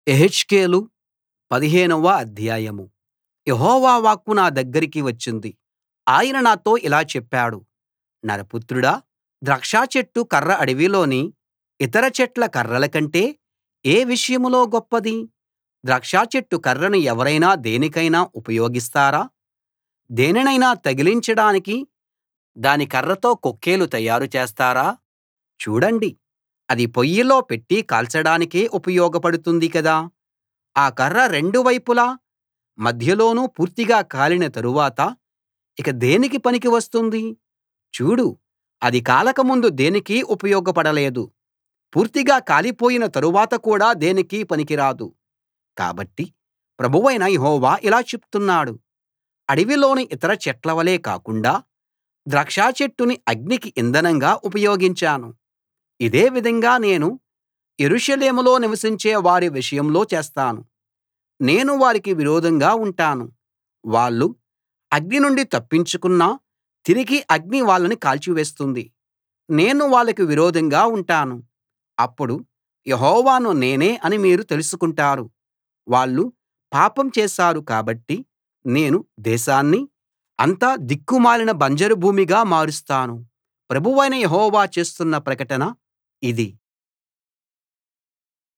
యెహెజ్కేలు పదిహేనవ అధ్యాయం యెహోవా వాక్కు నా దగ్గరికి వచ్చింది ఆయన నాతో ఇలా చెప్పాడు నరపుత్రుడా ద్రాక్షచెట్టు కర్ర అడవిలోని ఇతర చెట్ల కర్రల కంటే ఏ విషయంలో గొప్పది ద్రాక్షచెట్టు కర్రను ఎవరైనా దేనికైనా ఉపయోగిస్తారా దేనినైనా తగిలించడానికి దాని కర్రతో కొక్కేలు తయారు చేస్తారా చూడండి అది పొయ్యిలో పెట్టి కాల్చడానికే ఉపయోగపడుతుంది కదా ఆ కర్ర రెండు వైపులా మధ్యలోనూ పూర్తిగా కాలిన తరువాత ఇక దేనికి పనికి వస్తుంది చూడు అది కాలక ముందు దేనికీ ఉపయోగపడలేదు పూర్తిగా కాలిపోయిన తరువాత కూడా దేనికీ పనికిరాదు కాబట్టి ప్రభువైన యెహోవా ఇలా చెప్తున్నాడు అడవిలోని ఇతర చెట్లవలే కాకుండా ద్రాక్షచెట్టుని అగ్నికి ఇంధనంగా ఉపయోగించాను ఇదే విధంగా నేను యెరూషలేములో నివసించే వారి విషయంలో చేస్తాను నేను వారికి విరోధంగా ఉంటాను వాళ్ళు అగ్ని నుండి తప్పించుకున్నా తిరిగి అగ్ని వాళ్ళని కాల్చివేస్తుంది నేను వాళ్ళకి విరోధంగా ఉంటాను అప్పుడు యెహోవాను నేనే అని మీరు తెలుసుకుంటారు వాళ్ళు పాపం చేశారు కాబట్టి నేను దేశాన్ని అంతా దిక్కుమాలిన బంజరు భూమిగా మారుస్తాను ప్రభువైన యెహోవా చేస్తున్న ప్రకటన ఇది